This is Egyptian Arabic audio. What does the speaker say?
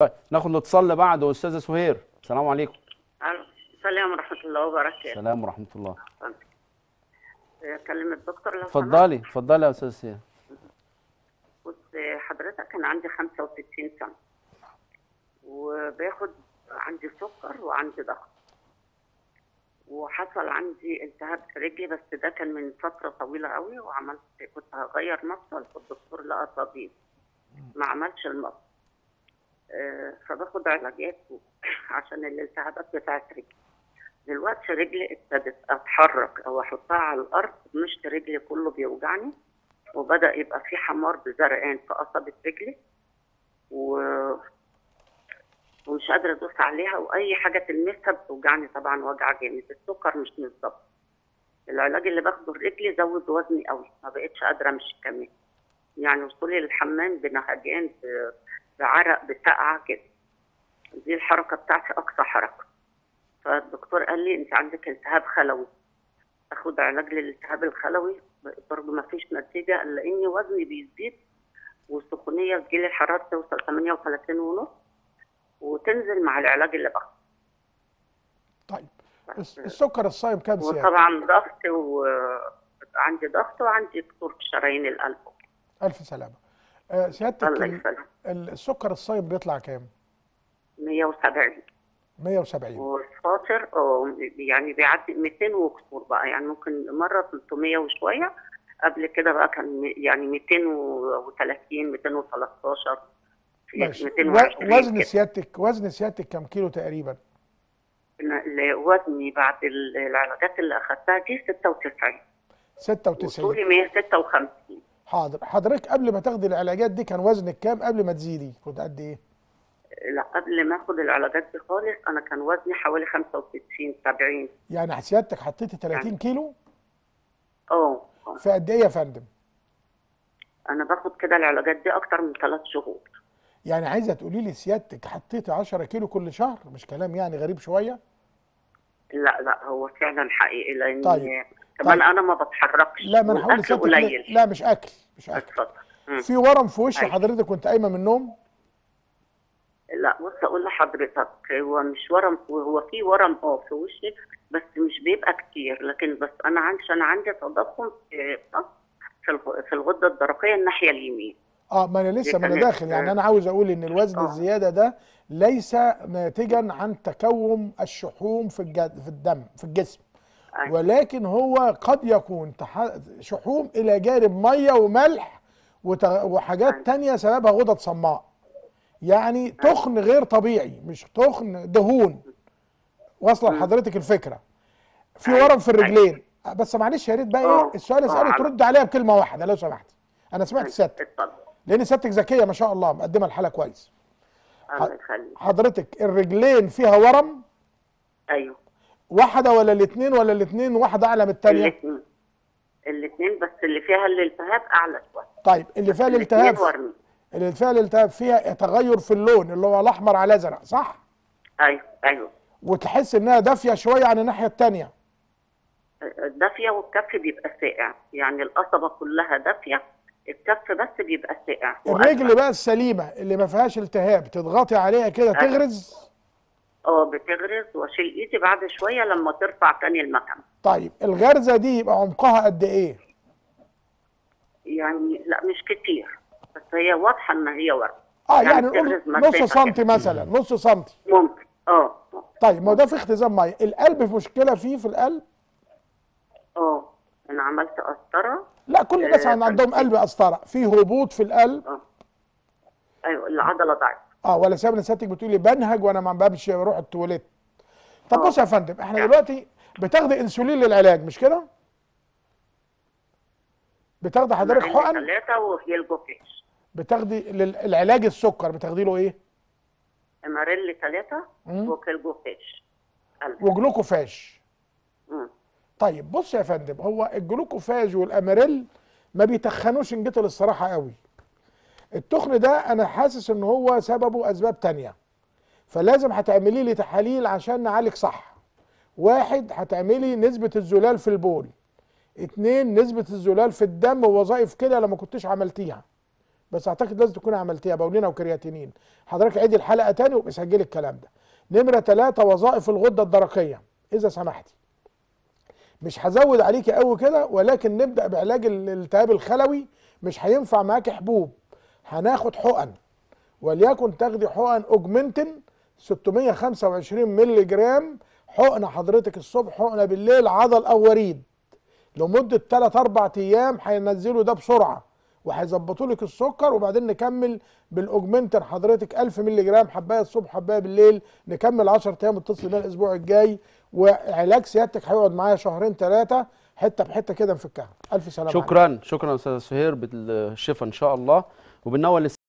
طيب ناخد الاتصال اللي بعده استاذه سهير السلام عليكم الو السلام ورحمه الله وبركاته السلام ورحمه الله اكلم الدكتور لو سمحت. اتفضلي اتفضلي يا استاذه سهير بص حضرتك انا عندي 65 سنه وباخد عندي سكر وعندي ضغط وحصل عندي التهاب في رجلي بس ده كان من فتره طويله قوي وعملت كنت هغير مفصل فالدكتور لقى طبيب ما عملش المفصل آه، فباخد علاجات عشان الالتهابات بتاعت رجلي دلوقتي رجلي ابتدت اتحرك او احطها على الارض مشط رجلي كله بيوجعني وبدا يبقى في حمار بزرقان في قصبه رجلي و... ومش قادره ادوس عليها واي حاجه تلمسها بتوجعني طبعا وجع جامد السكر مش متظبط العلاج اللي باخده لرجلي زود وزني قوي ما بقتش قادره امشي كمان يعني وصولي للحمام بنهجان ب- بعرق بسقعه كده دي الحركه بتاعتي اقصى حركه فالدكتور قال لي انت عندك التهاب خلوي اخد علاج للالتهاب الخلوي برضه ما فيش نتيجه الا اني وزني بيزيد والسخونيه تجيلي الحراره توصل 38 ونص وتنزل مع العلاج اللي باخده طيب الس- السكر الصايم كام سيادة؟ وطبعا ضغط وعندي ضغط وعندي دكتور في شرايين القلب ألف سلامة آه، سيادتك الله ال- يسلمك ال- السكر الصايم بيطلع كام؟ 170 170 والفاطر اه يعني بيعدي 200 وكسور بقى يعني ممكن مره 300 وشويه قبل كده بقى كان م- يعني 230 213 في ماشي و- 220 وزن كده. سيادتك وزن سيادتك كام كيلو تقريبا؟ ال- وزني بعد ال- العلاجات اللي اخدتها دي 96 96 وطولي 156 حاضر حضرتك قبل ما تاخدي العلاجات دي كان وزنك كام قبل ما تزيدي؟ كنت قد ايه؟ لا قبل ما اخد العلاجات دي خالص انا كان وزني حوالي 65 70 يعني سيادتك حطيتي 30 يعني. كيلو اه آه. في قد ايه يا فندم؟ انا باخد كده العلاجات دي اكتر من ثلاث شهور يعني عايزه تقولي لي سيادتك حطيتي 10 كيلو كل شهر مش كلام يعني غريب شويه؟ لا لا هو فعلا حقيقي لان طيب. كمان طيب. انا ما بتحركش لا ما انا هقول والأكل لسيادتك ليه؟ قليل لا مش اكل مش اكل اتفضل مم. في ورم في وش أيوة. حضرتك كنت قايمه من النوم لا بص اقول لحضرتك هو مش ورم هو في ورم اه في وشي بس مش بيبقى كتير لكن بس انا عندي انا عندي تضخم في في الغ- في الغده الدرقيه الناحيه اليمين اه ما انا لسه ما انا كانت- داخل يعني انا عاوز اقول ان الوزن آه. الزياده ده ليس ناتجا عن تكون الشحوم في الجد في الدم في الجسم أيوة. ولكن هو قد يكون تح- شحوم الى جانب ميه وملح وت- وحاجات أيوة. تانية سببها غدد صماء يعني تخن غير طبيعي مش تخن دهون واصله لحضرتك الفكره في أيوة. ورم في الرجلين بس معلش يا ريت بقى ايه آه. السؤال آه، اساله على- ترد عليها بكلمه واحده لو سمحت انا سمعت سيادتك اتفضل لان سيادتك ذكيه ما شاء الله مقدمه الحاله كويس الله يخليك حضرتك الرجلين فيها ورم ايوه واحده ولا الاثنين ولا الاثنين واحده اعلى من الثانيه الاثنين الاثنين بس اللي فيها الالتهاب اعلى شويه طيب اللي فيها الالتهاب الاثنين ورمي اللي فيها الالتهاب فيها تغير في اللون اللي هو الاحمر على الازرق صح ايوه ايوه وتحس انها دافيه شويه عن الناحيه الثانيه دافيه والكف بيبقى ساقع يعني القصبه كلها دافيه الكف بس بيبقى ساقع الرجل بقى السليمه اللي ما فيهاش التهاب تضغطي عليها كده أيوة. تغرز اه بتغرز واشيل ايدي بعد شويه لما ترفع تاني المكان طيب الغرزه دي يبقى عمقها قد ايه يعني لا مش كتير بس هي واضحه ان هي ورم اه يعني يعني نقول بتغرز نص مسافة سنتي كده. مثلا نص سنتي ممكن اه طيب ما هو ده في اختزام ميه القلب في مشكله فيه في القلب اه انا عملت قسطره لا كل الناس آه، عن- عندهم كان قلب قسطره في هبوط في القلب اه ايوه العضله ضعيفه اه ولا سامع سيادتك بتقولي بنهج وانا ما بمشي بروح التواليت طب آه. بص يا فندم احنا يعني. دلوقتي بتاخدي انسولين للعلاج مش كده بتاخدي حضرتك حقن ثلاثه وهي الجوفيش بتاخدي للعلاج السكر بتاخدي له ايه اماريل ثلاثه مم. وكالجوفيش قلب وجلوكوفاش مم. طيب بص يا فندم هو الجلوكوفاج والاماريل ما بيتخنوش ان جيت للصراحه قوي التخن ده انا حاسس ان هو سببه اسباب تانية فلازم هتعملي لي تحاليل عشان نعالج صح واحد هتعملي نسبة الزلال في البول اتنين نسبة الزلال في الدم ووظائف كده لما كنتش عملتيها بس اعتقد لازم تكون عملتيها باولينا وكرياتينين حضرتك عيدي الحلقه تاني وابقي سجلي الكلام ده نمره ثلاثة وظائف الغده الدرقيه اذا سمحتي مش هزود عليكي قوي كده ولكن نبدا بعلاج ال- الالتهاب الخلوي مش هينفع معاكي حبوب هناخد حقن وليكن تاخدي حقن اوجمنتن 625 مللي جرام حقنه حضرتك الصبح حقنه بالليل عضل او وريد لمده 3 4 ايام هينزلوا ده بسرعه وهيظبطوا لك السكر وبعدين نكمل بالاوجمنتن حضرتك 1000 مللي جرام حبايه الصبح حبايه بالليل نكمل 10 ايام اتصل بيا الاسبوع الجاي وعلاج سيادتك هيقعد معايا شهرين ثلاثه حته بحته كده نفكها الف سلامه عليك. شكرا شكرا استاذه سهير بالشفاء ان شاء الله وبنول